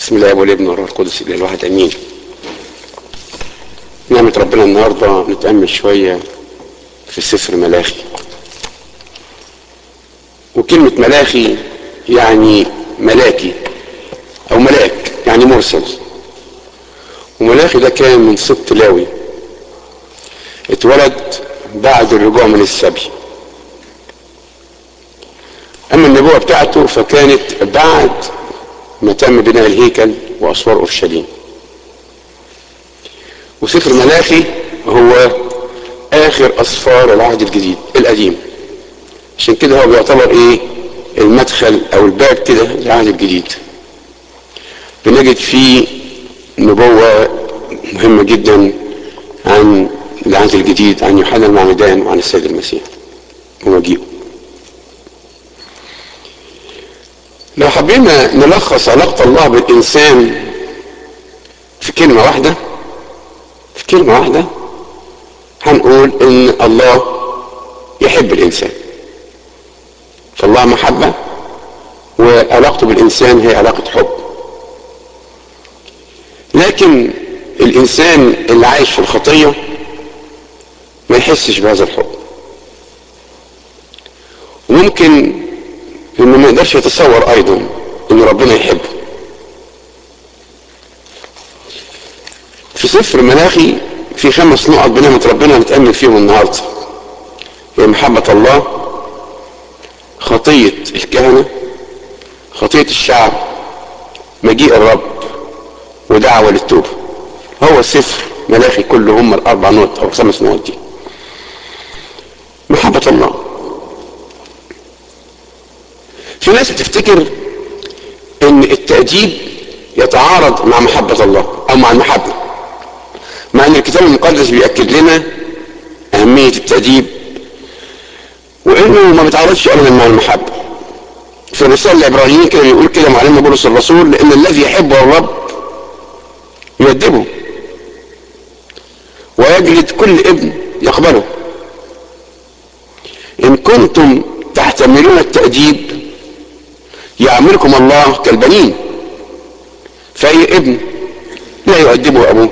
بسم الله والابن والروح القدس الاله الواحد امين نعمة ربنا النهاردة نتأمل شوية في سفر ملاخي وكلمة ملاخي يعني ملاكي او ملاك يعني مرسل وملاخي ده كان من سبط لاوي اتولد بعد الرجوع من السبي اما النبوة بتاعته فكانت بعد ما تم بناء الهيكل واسوار اورشليم وسفر ملاخي هو اخر اسفار العهد الجديد القديم عشان كده هو بيعتبر ايه المدخل او الباب كده للعهد الجديد بنجد فيه نبوة مهمة جدا عن العهد الجديد عن يوحنا المعمدان وعن السيد المسيح ومجيئه لو حبينا نلخص علاقة الله بالإنسان في كلمة واحدة في كلمة واحدة هنقول إن الله يحب الإنسان فالله محبة وعلاقته بالإنسان هي علاقة حب لكن الإنسان اللي عايش في الخطية ما يحسش بهذا الحب وممكن انه ما يقدرش يتصور ايضا ان ربنا يحبه في سفر ملاخي في خمس نقط بنعمة ربنا نتأمل فيهم النهاردة هي محبة الله خطية الكهنة خطية الشعب مجيء الرب ودعوة للتوبة هو سفر ملاخي كله هم الأربع نقط أو الخمس نقط دي محبة الله في ناس بتفتكر ان التأديب يتعارض مع محبة الله او مع المحبة مع ان الكتاب المقدس بيأكد لنا اهمية التأديب وانه ما بيتعارضش ابدا مع المحبة في الرسالة العبرانيين كده بيقول كده معلمنا بولس الرسول لان الذي يحبه الرب يؤدبه ويجلد كل ابن يقبله ان كنتم تحتملون التأديب يعملكم الله كالبنين فأي ابن لا يؤدبه أبوه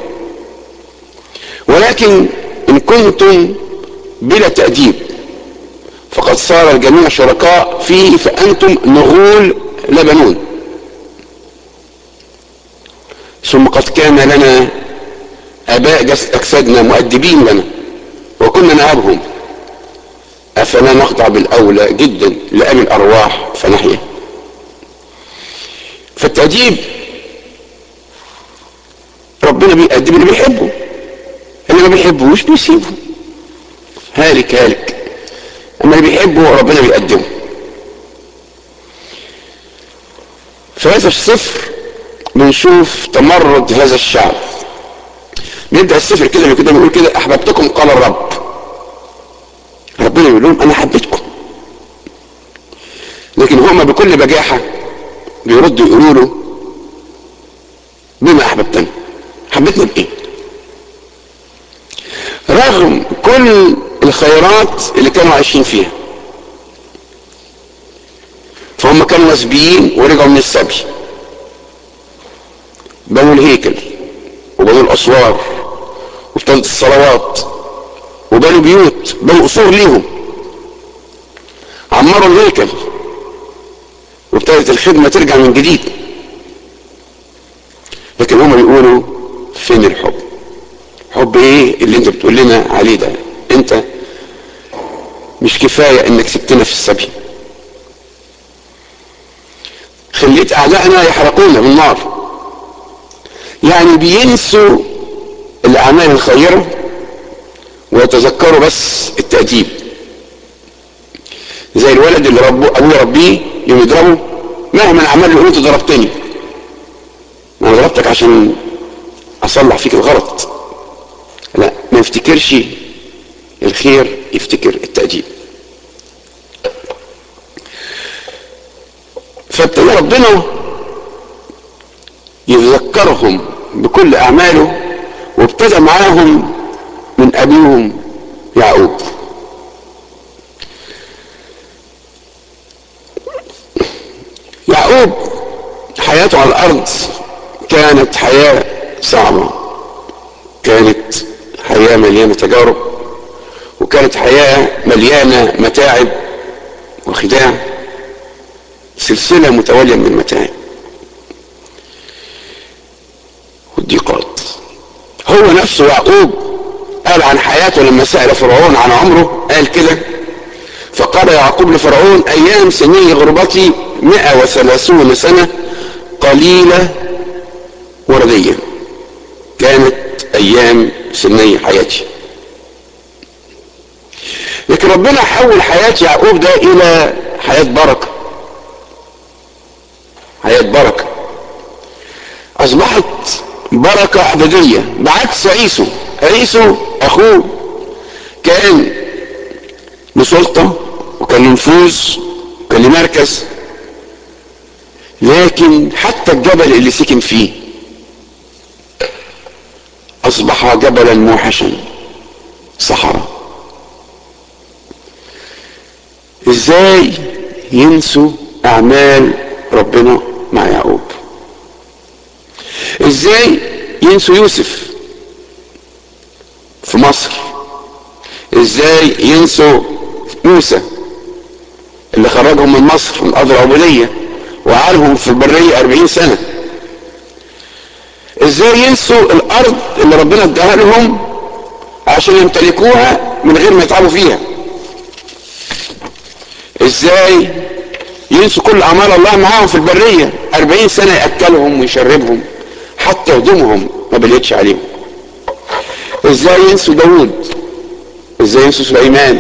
ولكن إن كنتم بلا تأديب فقد صار الجميع شركاء فيه فأنتم نغول لا بنون ثم قد كان لنا آباء أجسادنا مؤدبين لنا وكنا نهابهم أفلا نخضع بالأولى جدا لأمن الأرواح فنحيا فالتأديب ربنا بيأدب اللي بيحبه اللي ما بيحبوش بيسيبه هالك هالك اما اللي بيحبه ربنا بيقدمه فهذا السفر بنشوف تمرد هذا الشعب بيبدأ السفر كده كده بيقول كده احببتكم قال الرب ربنا يقول لهم انا حبيتكم لكن هما بكل بجاحة بيردوا يقولوا له بما احببتنا حبيتنا بايه رغم كل الخيرات اللي كانوا عايشين فيها فهم كانوا مسبيين ورجعوا من السبي بنوا الهيكل وبنوا الاسوار وابتدت الصلوات وبنوا بيوت بنوا قصور ليهم عمروا الهيكل وابتدت الخدمة ترجع من جديد لكن هم بيقولوا فين الحب حب ايه اللي انت بتقول لنا عليه ده انت مش كفاية انك سبتنا في السبي خليت اعدائنا يحرقونا بالنار يعني بينسوا الاعمال الخيرة ويتذكروا بس التأديب زي الولد اللي ربه ابوه ربيه يوم يضربه مهما عمل له انت ضربتني انا ضربتك عشان اصلح فيك الغلط لا ما يفتكرش الخير يفتكر التأديب فابتدى ربنا يذكرهم بكل اعماله وابتدى معاهم من ابيهم يعقوب يعقوب حياته على الارض كانت حياة صعبة كانت حياة مليانة تجارب وكانت حياة مليانة متاعب وخداع سلسلة متوالية من المتاعب والضيقات هو نفسه يعقوب قال عن حياته لما سأل فرعون عن عمره قال كده فقال يعقوب لفرعون أيام سني غربتي مئة وثلاثون سنة قليلة وردية كانت أيام سني حياتي لكن ربنا حول حياة يعقوب ده إلى حياة بركة حياة بركة أصبحت بركة أبدية بعكس عيسو عيسو أخوه كان له سلطة وكان له نفوذ وكان له مركز لكن حتى الجبل اللي سكن فيه أصبح جبلا موحشا صحراء ازاي ينسوا اعمال ربنا مع يعقوب ازاي ينسوا يوسف في مصر ازاي ينسوا موسى اللي خرجهم من مصر من ارض العبوديه وعالهم في البريه أربعين سنه ازاي ينسوا الارض اللي ربنا اداها لهم عشان يمتلكوها من غير ما يتعبوا فيها ازاي ينسوا كل اعمال الله معاهم في البريه أربعين سنه ياكلهم ويشربهم حتى هدومهم ما بليتش عليهم ازاي ينسوا داوود ازاي ينسوا سليمان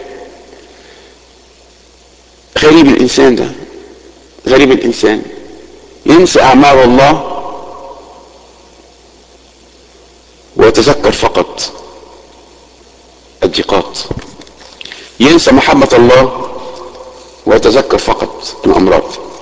غريب الانسان ده غريب الانسان ينسى اعمال الله ويتذكر فقط الضيقات ينسى محبة الله ويتذكر فقط الأمراض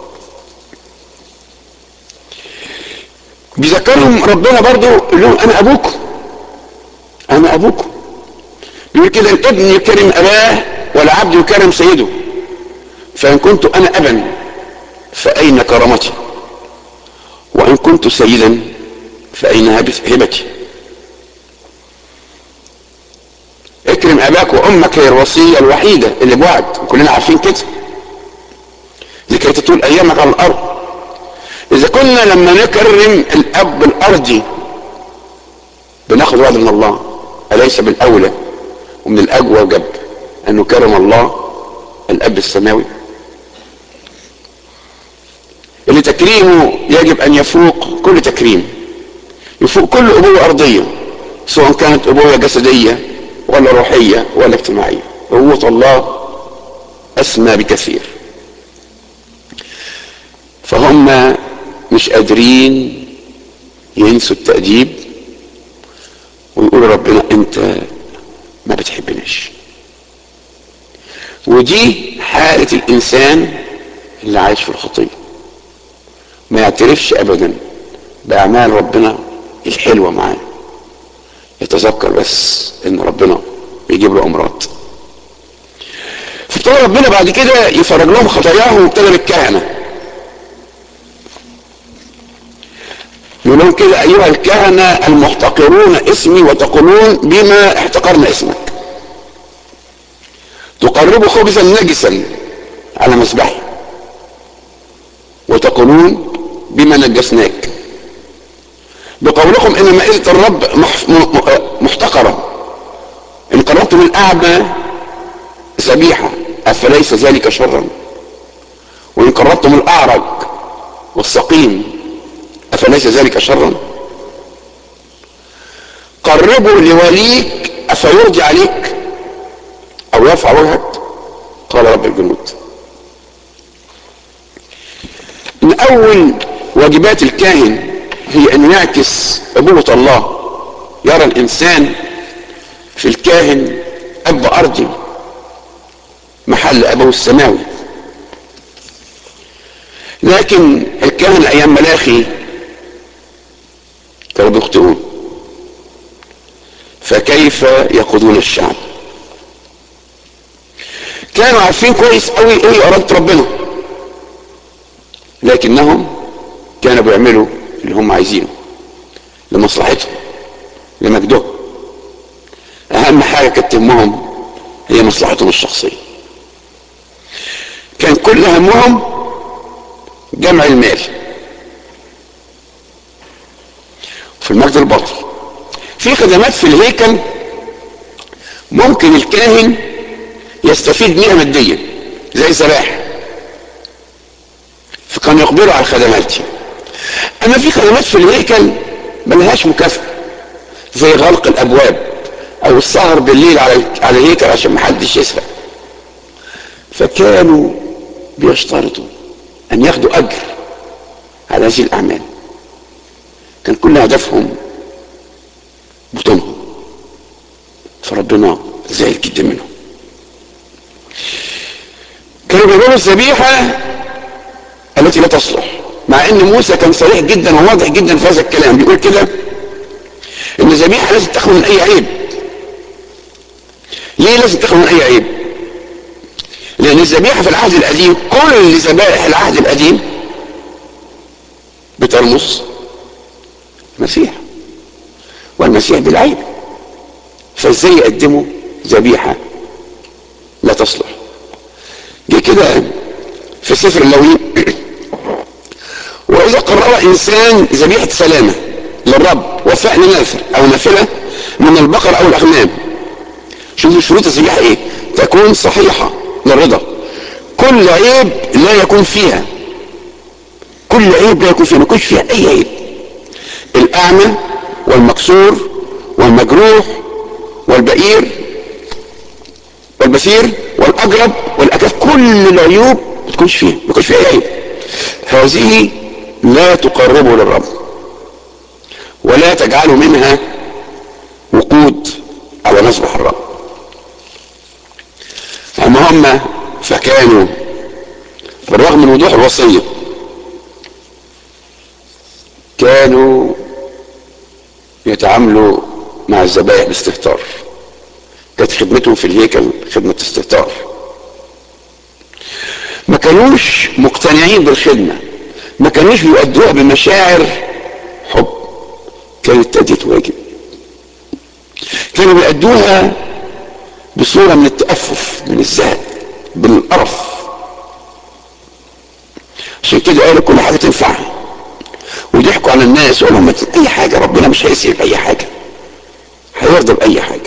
بيذكرهم ربنا برضو يقول لهم أنا أبوكم أنا أبوكم بيقول كده الابن يكرم أباه والعبد يكرم سيده فإن كنت أنا أبا فأين كرامتي وإن كنت سيدا فأين هبتي اكرم اباك وامك هي الوصيه الوحيده اللي بوعد كلنا عارفين كده لكي تطول ايامك على الارض اذا كنا لما نكرم الاب الارضي بناخد وعد من الله اليس بالاولى ومن الاجوب ان نكرم الله الاب السماوي اللي تكريمه يجب ان يفوق كل تكريم يفوق كل ابوه ارضيه سواء كانت ابوه جسديه ولا روحية ولا اجتماعية قوة الله أسمى بكثير فهم مش قادرين ينسوا التأديب ويقولوا ربنا أنت ما بتحبناش ودي حالة الإنسان اللي عايش في الخطية ما يعترفش أبدا بأعمال ربنا الحلوة معاه يتذكر بس ان ربنا بيجيب له امراض فابتدى ربنا بعد كده يفرج لهم خطاياهم وابتدى بالكهنه يقول لهم كده ايها الكهنه المحتقرون اسمي وتقولون بما احتقرنا اسمك تقربوا خبزا نجسا على مذبحي وتقولون بما نجسناك بقولكم ان مائدة الرب محتقرة ان قربتم الاعمى ذبيحة افليس ذلك شرا وان قربتم الاعرج والسقيم افليس ذلك شرا قربوا لوليك افيرضي عليك او يرفع وجهك قال رب الجنود من اول واجبات الكاهن هي ان يعكس ابوة الله يرى الانسان في الكاهن اب ارضي محل ابوه السماوي لكن الكهنة ايام ملاخي كانوا بيخطئون فكيف يقودون الشعب كانوا عارفين كويس قوي ايه ارادة ربنا لكنهم كانوا بيعملوا اللي هم عايزينه لمصلحتهم لمجدهم اهم حاجه كانت تهمهم هي مصلحتهم الشخصيه كان كل همهم جمع المال في المجد الباطل في خدمات في الهيكل ممكن الكاهن يستفيد منها ماديا زي الذبائح فكانوا يقبلوا على الخدمات دي اما في خدمات في الهيكل ملهاش مكافأة زي غلق الابواب او السهر بالليل على على الهيكل عشان محدش يسرق فكانوا بيشترطوا ان ياخدوا اجر على هذه الاعمال كان كل هدفهم بطونهم فربنا زعل جدا منهم كانوا بيقولوا الذبيحه التي لا تصلح مع ان موسى كان صريح جدا وواضح جدا في هذا الكلام بيقول كده ان الذبيحه لازم تخلو من اي عيب ليه لازم تخلو من اي عيب لان الذبيحه في العهد القديم كل ذبائح العهد القديم بترمز المسيح والمسيح بالعيب فازاي يقدموا ذبيحه لا تصلح جه كده في سفر اللوين واذا قرر انسان ذبيحه سلامه للرب وفاء لنافر او نافله من البقر او الاغنام شوفوا شروط الذبيحه ايه تكون صحيحه للرضا كل عيب لا يكون فيها كل عيب لا يكون فيها ما يكونش فيها اي عيب الاعمى والمكسور والمجروح والبئير والبصير والاجرب والاكاف كل العيوب ما تكونش فيها ما يكونش فيها اي عيب هذه لا تقربه للرب ولا تجعل منها وقود على مذبح الرب اما هم فكانوا بالرغم من وضوح الوصيه كانوا يتعاملوا مع الذبائح باستهتار كانت خدمتهم في الهيكل خدمه استهتار ما كانوش مقتنعين بالخدمه ما كانوش بيؤدوها بمشاعر حب كانت تأدية واجب كانوا بيأدوها بصورة من التأفف من الزهق بالقرف عشان كده قالوا كل حاجة تنفع وضحكوا على الناس وقالوا لهم اي حاجة ربنا مش هيسيب اي حاجة هيرضى بأي حاجة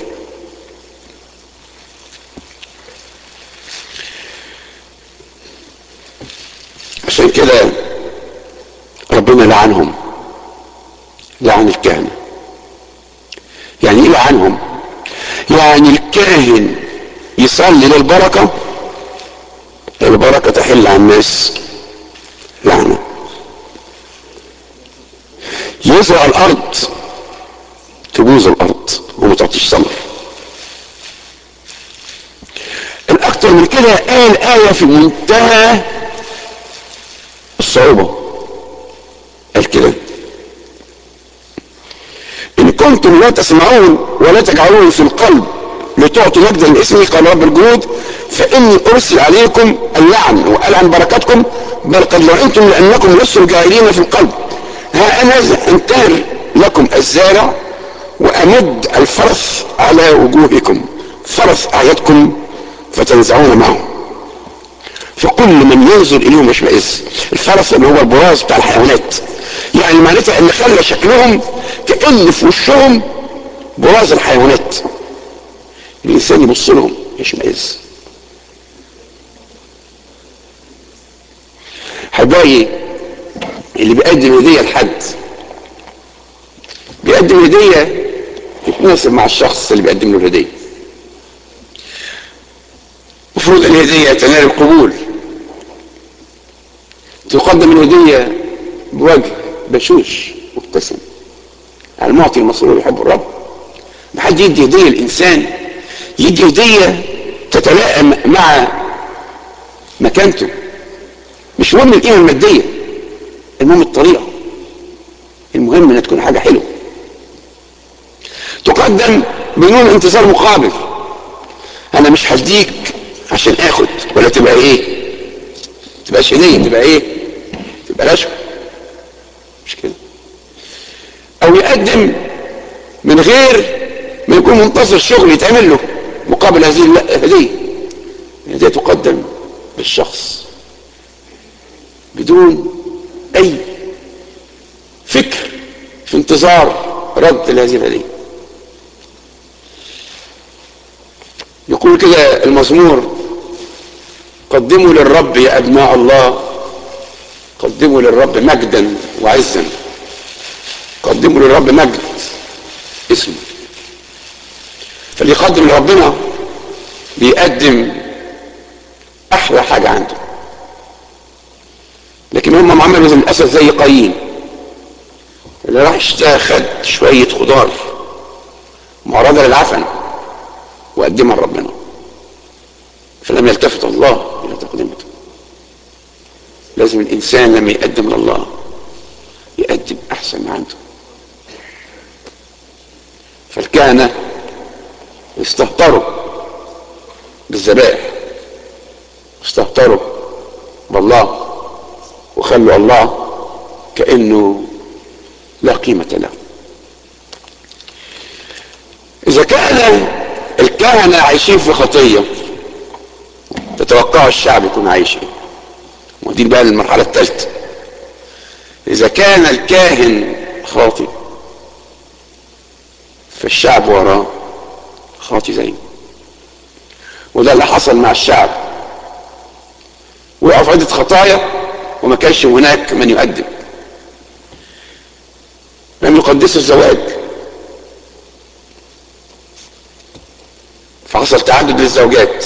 عشان كده ربنا لعنهم لعن الكهنة يعني ايه لعنهم يعني الكاهن يصلي للبركة البركة تحل على الناس لعنة يزرع الارض تبوظ الارض وما تعطيش ثمر الاكتر من كده قال آية في منتهى الصعوبة قال كده إن كنتم لا تسمعون ولا تجعلون في القلب لتعطوا مجدا لاسمي قال رب الجنود فإني أرسل عليكم اللعن وألعن بركاتكم بل قد لعنتم لأنكم لستم جاهلين في القلب ها أنا أنتهر لكم الزارع وأمد الفرث على وجوهكم فرث أعيادكم فتنزعون معه فكل من ينظر اليهم يشمئز الفرس اللي هو البراز بتاع الحيوانات يعني معناتها ان خلى شكلهم كان في وشهم براز الحيوانات الانسان يبص لهم يشمئز حبايبي اللي بيقدم هديه لحد بيقدم هديه تتناسب مع الشخص اللي بيقدم له الهديه المفروض الهديه تنال القبول تقدم الهدية بوجه بشوش مبتسم المعطي المسرور يحب الرب ما حد يدي هدية الإنسان يدي هدية تتلائم مع مكانته مش مهم القيمة المادية المهم الطريقة المهم انها تكون حاجة حلوة تقدم بدون انتظار مقابل انا مش هديك عشان اخد ولا تبقى ايه تبقاش هدية تبقى ايه تبقى رشوة مش كده او يقدم من غير ما يكون منتظر شغل يتعمل له مقابل هذه الهديه الهديه تقدم بالشخص بدون اي فكر في انتظار رد لهذه الهديه يقول كده المزمور قدموا للرب يا ابناء الله قدموا للرب مجدا وعزا قدموا للرب مجد اسمه فاللي يقدم لربنا بيقدم احلى حاجه عنده لكن هم عملوا للاسف زي قايين اللي راح اشترى خد شويه خضار معرضه للعفن وقدمها لربنا فلم يلتفت الله الى تقدمته لازم الانسان لما يقدم لله يقدم احسن ما عنده فالكهنه استهتروا بالذبائح استهتروا بالله وخلوا الله كانه لا قيمه له اذا كان الكهنه عايشين في خطيه تتوقع الشعب يكون عايش ايه ودي بقى المرحله الثالثه اذا كان الكاهن خاطئ فالشعب وراه خاطئ زيه وده اللي حصل مع الشعب وقع في عده خطايا وما كانش هناك من يقدم لم يقدسوا الزواج فحصل تعدد للزوجات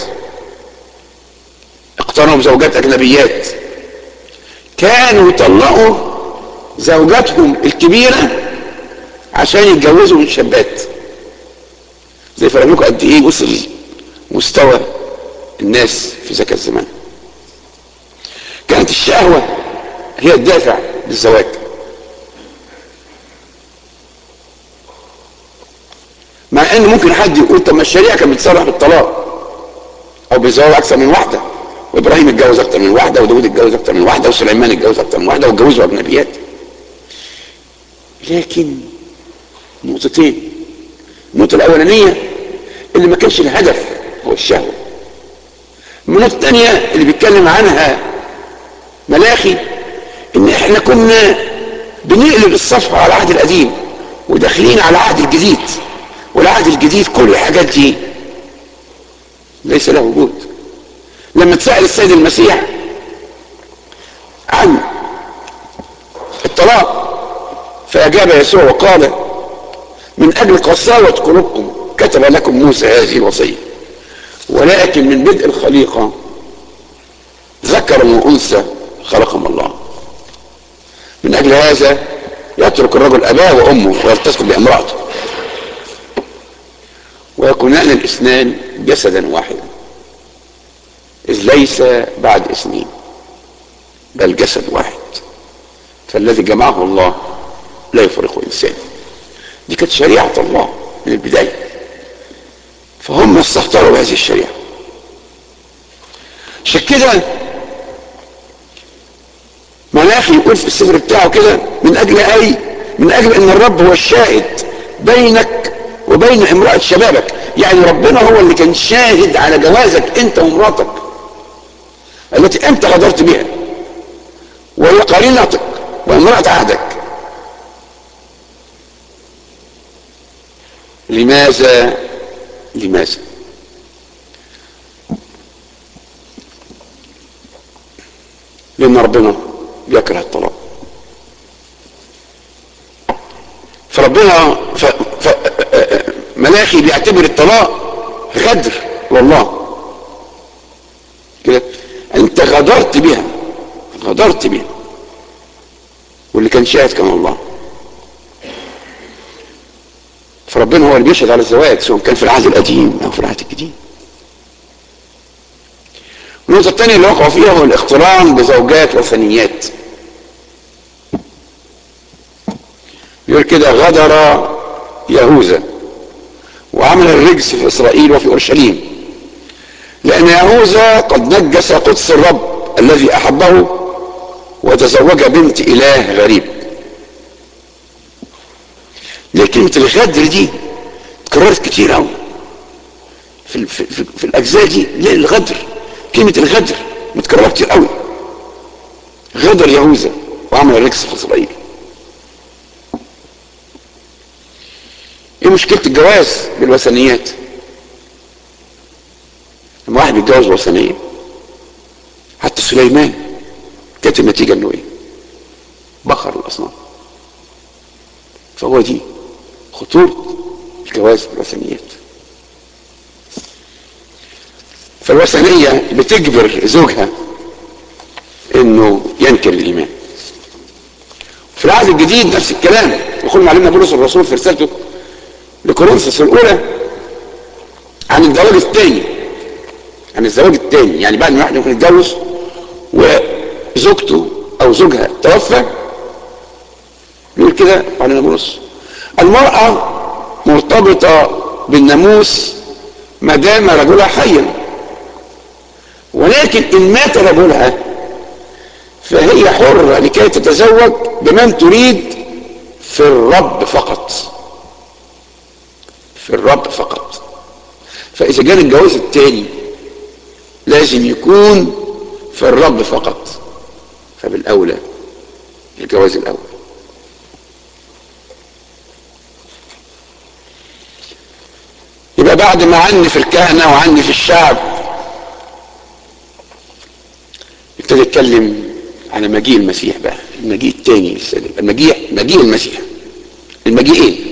اقترنوا زوجات اجنبيات كانوا يطلقوا زوجاتهم الكبيره عشان يتجوزوا من شابات زي فرقوك قد ايه وصل مستوى الناس في ذاك الزمان كانت الشهوه هي الدافع للزواج مع ان ممكن حد يقول طب ما الشريعه كانت بتصرح بالطلاق او بالزواج اكثر من واحده وابراهيم اتجوز اكثر من واحده وداود اتجوز اكثر من واحده وسليمان اتجوز اكثر من واحده واتجوزوا اجنبيات لكن نقطتين النقطه الاولانيه اللي ما كانش الهدف هو الشهوه النقطه الثانيه اللي بيتكلم عنها ملاخي ان احنا كنا بنقلب الصفحه على العهد القديم وداخلين على العهد الجديد والعهد الجديد كل الحاجات دي ليس له وجود لما تسأل السيد المسيح عن الطلاق فأجاب يسوع وقال من أجل قساوة قلوبكم كتب لكم موسى هذه الوصية ولكن من بدء الخليقة ذكر وأنثى خلقهم الله من أجل هذا يترك الرجل أباه وأمه ويلتصق بامرأته ويكونان الاثنان جسدا واحدا إذ ليس بعد اثنين بل جسد واحد فالذي جمعه الله لا يفرقه إنسان دي كانت شريعة الله من البداية فهم استهتروا بهذه الشريعة عشان كده ملاخي يقول في السفر بتاعه كده من أجل أي من أجل أن الرب هو الشاهد بينك وبين امرأة شبابك يعني ربنا هو اللي كان شاهد على جوازك انت ومراتك التي انت غدرت بها وهي قرينتك وامرأة عهدك لماذا لماذا لان ربنا يكره الطلاق فربنا ف... ف... ملاخي بيعتبر الطلاق غدر والله كده انت غدرت بها غدرت بها واللي كان شاهد كان الله فربنا هو اللي بيشهد على الزواج سواء كان في العهد القديم او في العهد الجديد النقطة الثانية اللي وقعوا فيها هو الاقتران بزوجات وثنيات يقول كده غدر يهوذا وعمل الرجس في اسرائيل وفي اورشليم لان يهوذا قد نجس قدس الرب الذي احبه وتزوج بنت اله غريب ليه كلمة الغدر دي اتكررت كتير قوي في, في, في, في الاجزاء دي ليه الغدر كلمة الغدر متكررة كتير قوي غدر يهوذا وعمل الركس في اسرائيل ايه مشكلة الجواز بالوثنيات لما واحد بيتجوز وثنية حتى سليمان كانت النتيجة انه ايه بخر الاصنام فهو دي خطورة الجواز بالوثنيات فالوثنية بتجبر زوجها انه ينكر الايمان في العهد الجديد نفس الكلام يقول معلمنا بولس الرسول في رسالته لكورنثوس الاولى عن الزواج الثاني عن الزواج الثاني يعني بعد ما واحد يكون يتجوز وزوجته او زوجها توفى يقول كده معلمنا بولس المرأة مرتبطة بالناموس ما دام رجلها حيا ولكن ان مات رجلها فهي حرة لكي تتزوج بمن تريد في الرب فقط في الرب فقط فاذا جاء الجواز التاني لازم يكون في الرب فقط فبالاولى الجواز الاول يبقى بعد ما عني في الكهنة وعني في الشعب ابتدى يتكلم على مجيء المسيح بقى المجيء الثاني المجيء مجيء المسيح المجيء ايه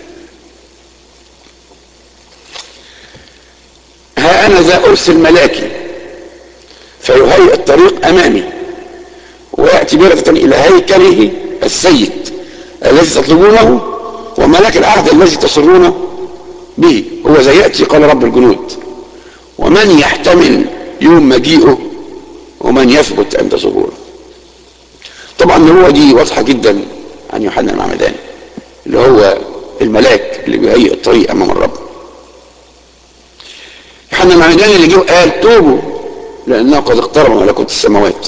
ها انا ذا ارسل ملاكي فيهيئ الطريق امامي وياتي بردة الى هيكله السيد الذي تطلبونه وملاك العهد الذي تصرونه به هو ذا ياتي قال رب الجنود ومن يحتمل يوم مجيئه ومن يثبت عند ظهوره طبعا هو دي واضحة جدا عن يوحنا المعمداني اللي هو الملاك اللي بيهيئ الطريق امام الرب يوحنا المعمداني اللي جه قال توبوا لانه قد اقترب ملكوت السماوات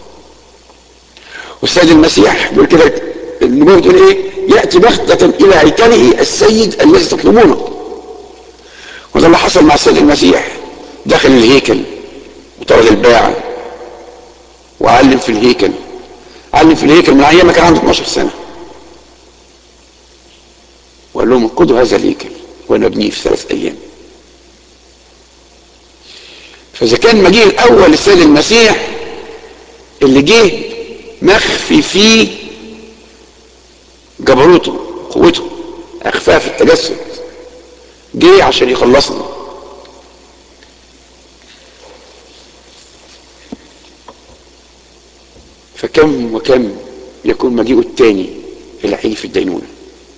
والسيد المسيح بيقول كده النبوة بتقول ايه ياتي بغتة الى هيكله السيد الذي تطلبونه وده اللي حصل مع السيد المسيح دخل الهيكل وطرد الباعة وعلم في الهيكل علم في الهيكل من ايام ما كان عنده 12 سنه وقال لهم انقضوا هذا الهيكل وانا ابنيه في ثلاث ايام فاذا كان مجيء الاول للسيد المسيح اللي جه مخفي فيه جبروته قوته اخفاه في التجسد جه عشان يخلصنا فكم وكم يكون مجيئه الثاني اللي هيجي في الدينونة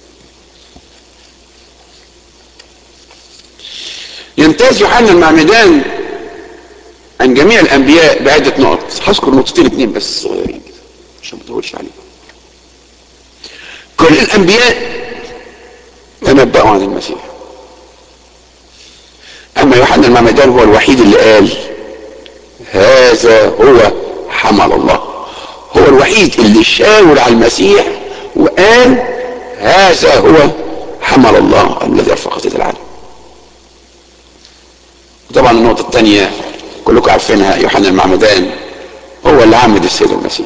يمتاز يوحنا المعمدان عن جميع الانبياء بعدة نقط هذكر نقطتين اتنين بس صغيرين كده عشان ما اطولش عليكم كل الانبياء تنبأوا عن المسيح اما يوحنا المعمدان هو الوحيد اللي قال هذا هو حمل الله هو الوحيد اللي شاور على المسيح وقال هذا هو حمل الله الذي ارفع خطيه العالم طبعا النقطه الثانيه كلكم عارفينها يوحنا المعمدان هو اللي عمد السيد المسيح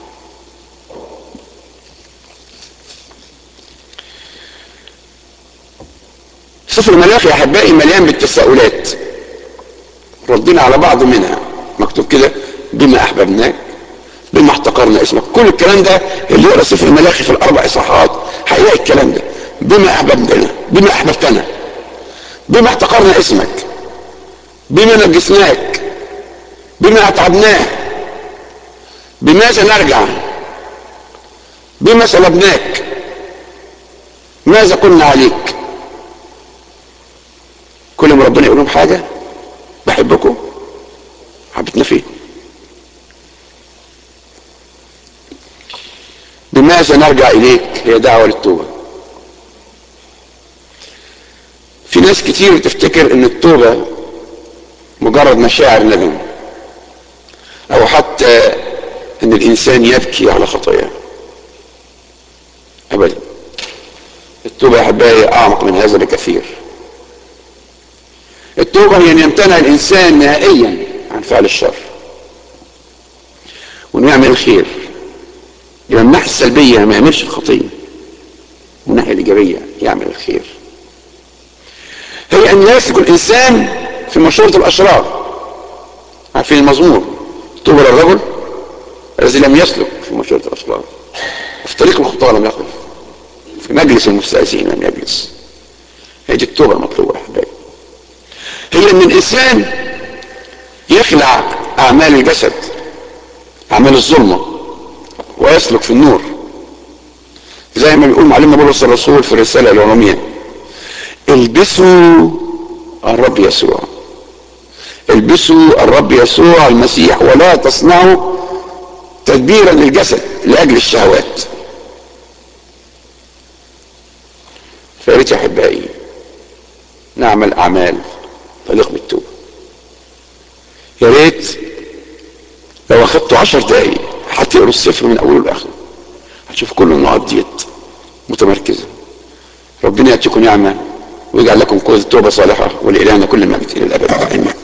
سفر الملاخي يا احبائي مليان بالتساؤلات ردينا على بعض منها مكتوب كده بما احببناك بما احتقرنا اسمك كل الكلام ده اللي يقرا سفر الملاخي في الاربع اصحاحات هيلاقي الكلام ده بما احببتنا بما احببتنا بما احتقرنا اسمك بما نجسناك بما اتعبناه بماذا نرجع بما سلبناك ماذا قلنا عليك كل ما ربنا يقول لهم حاجه بحبكم حبتنا فين بماذا نرجع اليك هي دعوه للتوبه في ناس كتير تفتكر ان التوبه مجرد مشاعر ندم او حتى ان الانسان يبكي على خطاياه ابدا التوبة يا أحبائي أعمق من هذا بكثير التوبة هي أن يمتنع الإنسان نهائيا عن فعل الشر وأنه يعمل الخير يبقى من الناحية السلبية ما يعملش الخطية من الناحية الإيجابية يعمل الخير هي أن يسلك الإنسان في مشورة الأشرار عارفين المزمور طوبى للرجل الذي لم يسلك في مشورة الأشرار في طريق الخطاة لم يقف في مجلس المستأذين لم يجلس هي دي التوبة المطلوبة يا أحبابي هي أن الإنسان يخلع أعمال الجسد أعمال الظلمة ويسلك في النور زي ما بيقول معلمنا بولس الرسول في الرسالة العلومية البسوا الرب يسوع البسوا الرب يسوع المسيح ولا تصنعوا تدبيرا للجسد لاجل الشهوات فياريت يا احبائي نعمل اعمال تليق بالتوبه يا ريت لو اخدتوا عشر دقايق هتقروا السفر من اوله لاخره هتشوف كل النقط ديت متمركزه ربنا ياتيكم نعمه ويجعل لكم قوه توبه صالحه ولإلهنا كل المجد الى الابد امين